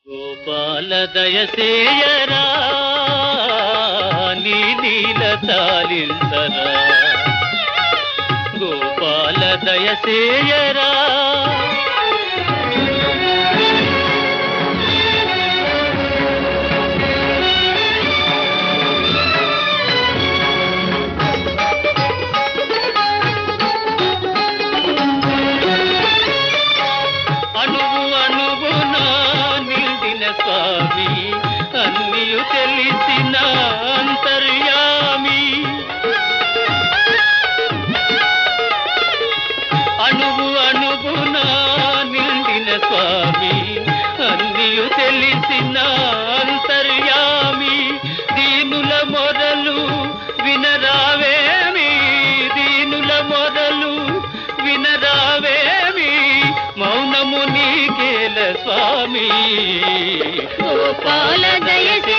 గోపాల దయసేయరా నీ నీల తాలింతరా గోపాల దయసేయరా అణువు అణువున నిండిన స్వామి అన్నియు తెలిసిన అంతర్యామి అణువు అణువున నిండిన స్వామి అన్నియు తెలిసిన అంతర్యామి దీనుల మొరలు వినరావేమి దీనుల మొరలు వినరావేమి మౌనము నీకేల స్వామి గోపాల దయసే